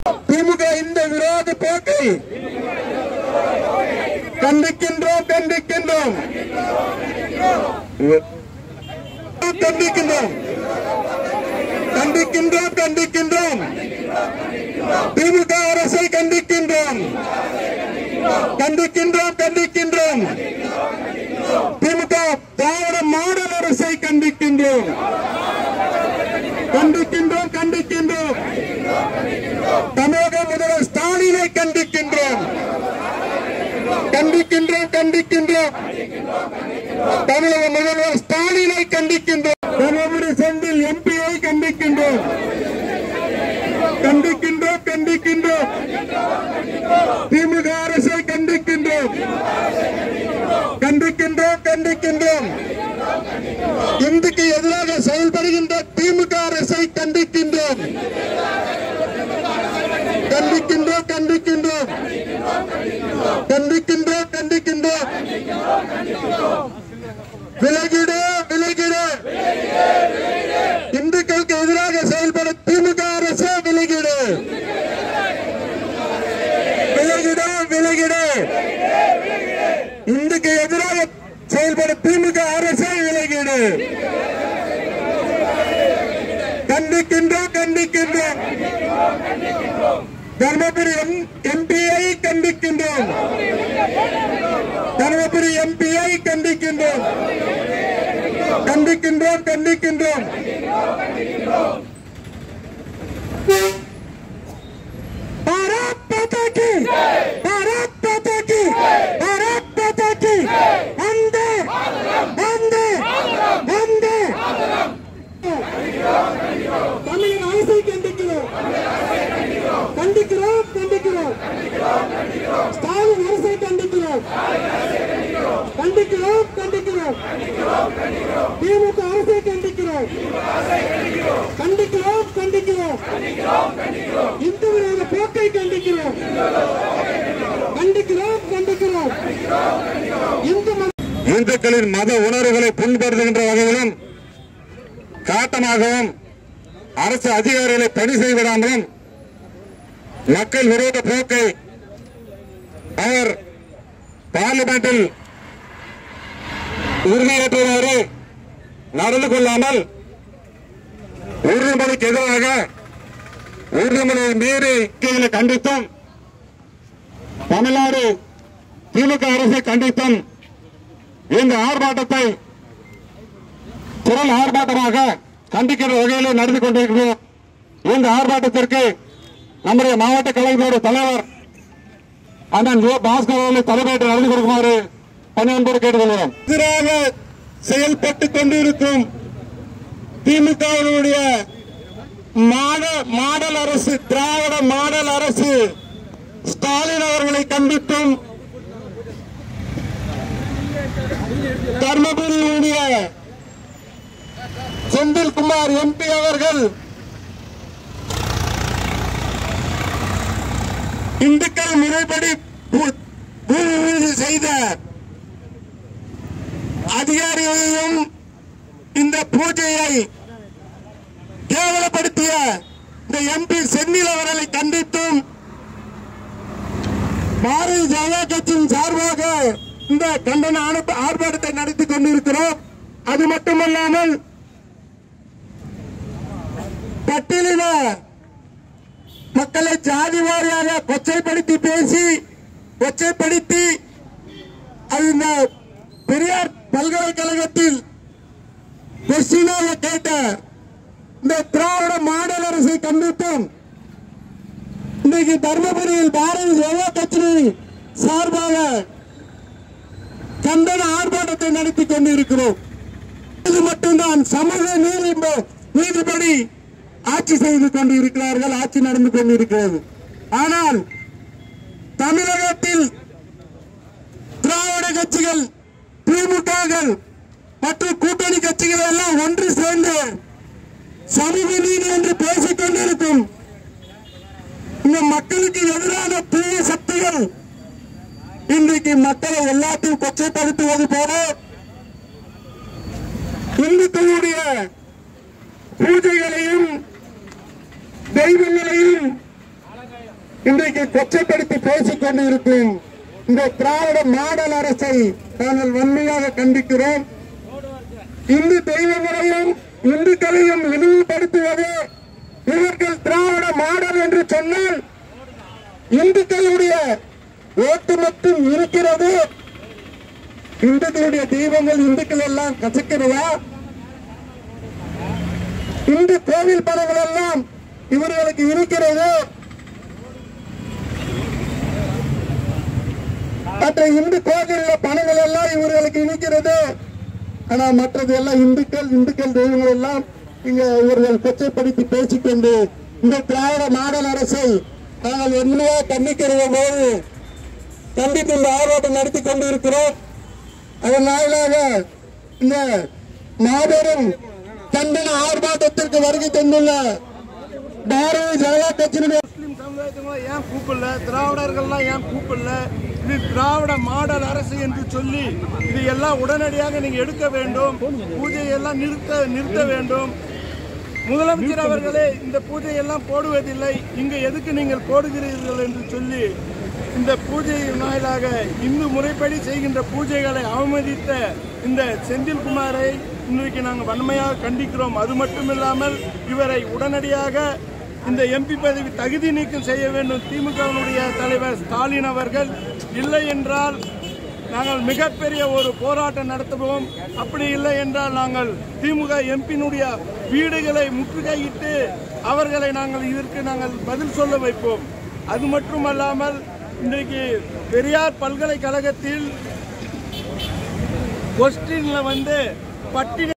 திமுக இந்த விரோத போக்கை கண்டிக்கின்றோம் கண்டிக்கின்றோம் கண்டிக்கின்றோம் கண்டிக்கின்றோம் கண்டிக்கின்றோம் திமுக அரசை கண்டிக்கின்றோம் கண்டிக்கின்றோம் கண்டிக்கின்றோம் திமுக திராவிட மாடல் அரசை கண்டிக்கின்றோம் கண்டிக்கின்றோம் கண்டிக்கின்றோம் தமிழக முதல்வர் ஸ்டாலினை கண்டிக்கின்றோம் கண்டிக்கின்றோம் கண்டிக்கின்றோம் தமிழக முதல்வர் ஸ்டாலினை கண்டிக்கின்றோம் தருமபுரி செந்தில் எம்பியை கண்டிக்கின்றோம் கண்டிக்கின்றோம் கண்டிக்கின்றோம் திமுக அரசை கண்டிக்கின்றோம் கண்டிக்கின்றோம் கண்டிக்கின்றோம் இந்துக்கு எதிராக செயல்படுகின்ற திமுக அரசை கண்டிக்கின்றோம் கண்டிக்கின்றோம் கண்டிக்கின்றோம் கண்டிக்கின்றோம் கண்டிக்கின்றோம் விலகிடு விலகிடு இந்துக்களுக்கு எதிராக செயல்படும் திமுக அரசு விலகிடு விலகிடு விலகிடு இந்துக்கு எதிராக செயல்படும் திமுக அரசை விலகிடு கண்டிக்கின்றோம் கண்டிக்கின்றோம் தர்மபுரி எம்பியை கண்டிக்கின்றோம் தருமபுரி எம்பியை கண்டிக்கின்றோம் கண்டிக்கின்றோம் கண்டிக்கின்றோம் பாரத் மாதா கி பாரத் மாதா கி பாரத் மாதா கி வந்தே வந்தே வந்தே தமிழக அரசை கண்டிக்கிறோம் கண்டிக்கிறோம் கண்டிக்கிறோம் ஸ்டாலின் அரசை கண்டிக்கிறோம் கண்டிக்கிறோம் கண்டிக்கிறோம் திமுக அரசை கண்டிக்கிறோம் கண்டிக்கிறோம் கண்டிக்கிறோம் இந்து விரோத போக்கை கண்டிக்கிறோம் கண்டிக்கிறோம் கண்டிக்கிறோம் இந்து இந்துக்களின் மத உணர்வுகளை புண்படுத்துகின்ற வகையிலும் காட்டமாகவும் அரசு அதிகாரிகளை பணி செய்விடாமலும் மக்கள் விரோத போக்கை அவர் பார்லிமெண்டில் உறுதியேற்றுமாறு நடந்து கொள்ளாமல் உறுதிமொழிக்கு எதிராக உறுதிமொழியை மீறி கீழே கண்டித்தும் தமிழ்நாடு திமுக அரசை கண்டித்தும் இந்த ஆர்ப்பாட்டத்தை திரள் ஆர்ப்பாட்டமாக கண்டிக்கிற வகையில் நடந்து கொண்டிருக்கிறோம் இந்த ஆர்ப்பாட்டத்திற்கு நம்முடைய மாவட்ட கழகத்தோட தலைவர் அண்ணன் ஓ பாஸ்கர் அவர்களை தலைமையேற்று நடந்து கொடுக்குமாறு பணியன்போடு கேட்டுக்கொள்கிறோம் எதிராக செயல்பட்டுக் கொண்டிருக்கும் திமுகவினுடைய மாடல் அரசு திராவிட மாடல் அரசு ஸ்டாலின் அவர்களை கண்டித்தும் தர்மபுரியினுடைய செந்தில்குமார் எம்பி அவர்கள் இந்துக்கள் முறைப்படி பூ- பூமி பூஜை செய்த அதிகாரிகளையும் இந்த பூஜையை கேவலப்படுத்திய இந்த எம்பி செந்தில் அவர்களை கண்டித்தும் பாரதிய ஜனதா கட்சியின் சார்பாக இந்த கண்டன ஆர்ப்ப- ஆர்ப்பாட்டத்தை நடத்தி கொண்டிருக்கிறோம் அது மட்டுமல்லாமல் பட்டியலின மக்களை ஜாதி வாரியாக கொச்சைப்படுத்தி பேசி கொச்சைப்படுத்தி அது இந்த பெரியார் பல்கலைக்கழகத்தில் கொஸ்டினாக கேட்ட இந்த திராவிட மாடல் அரசை கண்டித்தும் இன்றைக்கு தர்மபுரியில் பாரதிய ஜனதா கட்சி சார்பாக கண்டன ஆர்ப்பாட்டத்தை நடத்தி கொண்டிருக்கிறோம் இது மட்டும்தான் சமூக நீதி நீதிபடி ஆட்சி செய்து கொண்டிருக்கிறார்கள் ஆட்சி நடந்து கொண்டிருக்கிறது ஆனால் தமிழகத்தில் திராவிட கட்சிகள் திமுககள் மற்றும் கூட்டணி கட்சிகள் எல்லாம் ஒன்று சேர்ந்து சமூக நீதி என்று பேசிக் கொண்டிருக்கும் இந்த மக்களுக்கு எதிரான தீய சக்திகள் இன்றைக்கு மக்களை எல்லாத்தையும் கொச்சைப்படுத்துவது போல இந்துக்களுடைய பூஜைகளையும் தெய்வங்களையும் இன்றைக்கு கொச்சைப்படுத்தி பேசிக் கொண்டு இருக்கும் இந்த திராவிட மாடல் அரசை நாங்கள் வன்மையாக கண்டிக்கிறோம் இந்து தெய்வங்களையும் இந்துக்களையும் இழிவுபடுத்துவது இவர்கள் திராவிட மாடல் என்று சொன்னால் இந்துக்களுடைய ஓட்டு மட்டும் இருக்கிறது இந்துக்களுடைய தெய்வங்கள் இந்துக்கள் எல்லாம் கசக்கிறதா இந்து கோவில் படங்கள் எல்லாம் இவர்களுக்கு இருக்கிறது மற்ற இந்து கோவில்ல பணங்கள் எல்லாம் இவர்களுக்கு இருக்கிறது ஆனா மற்றது எல்லாம் இந்துக்கள் இந்துக்கள் தெய்வங்கள் எல்லாம் இங்க இவர்கள் கொச்சைப்படுத்தி பேசிக்கொண்டு இந்த திராவிட மாடல் அரசை நாங்கள் உண்மையாக கண்டிக்கிற போது கண்டித்து இந்த ஆர்ப்பாட்டம் நடத்தி கொண்டு இருக்கிறோம் அதன் வாயிலாக இந்த மாபெரும் கண்டன ஆர்ப்பாட்டத்திற்கு வருகை தந்துள்ள பாரதிய ஜனதா கட்சியினுடைய முஸ்லிம் சமுதாயத்தவங்களை ஏன் கூப்பிடல திராவிடர்கள்லாம் ஏன் கூப்பிடல இது திராவிட மாடல் அரசு என்று சொல்லி இது எல்லாம் உடனடியாக நீங்க எடுக்க வேண்டும் பூஜையெல்லாம் நிறுத்த நிறுத்த வேண்டும் முதலமைச்சர் அவர்களே இந்த பூஜையெல்லாம் போடுவதில்லை இங்கு எதுக்கு நீங்கள் போடுகிறீர்கள் என்று சொல்லி இந்த பூஜை வாயிலாக இந்து முறைப்படி செய்கின்ற பூஜைகளை அவமதித்த இந்த செந்தில்குமாரை இன்றைக்கு நாங்கள் வன்மையாக கண்டிக்கிறோம் அது மட்டும் இல்லாமல் இவரை உடனடியாக இந்த எம்பி பதவி தகுதி நீக்கம் செய்ய வேண்டும் திமுகவினுடைய தலைவர் ஸ்டாலின் அவர்கள் இல்லை என்றால் நாங்கள் மிகப்பெரிய ஒரு போராட்டம் நடத்துவோம் அப்படி இல்லை என்றால் நாங்கள் திமுக எம்பியினுடைய வீடுகளை முற்றுகையிட்டு அவர்களை நாங்கள் இதற்கு நாங்கள் பதில் சொல்ல வைப்போம் அது மட்டுமல்லாமல் இன்றைக்கு பெரியார் பல்கலைக்கழகத்தில் கொஸ்டின்ல வந்து பட்டின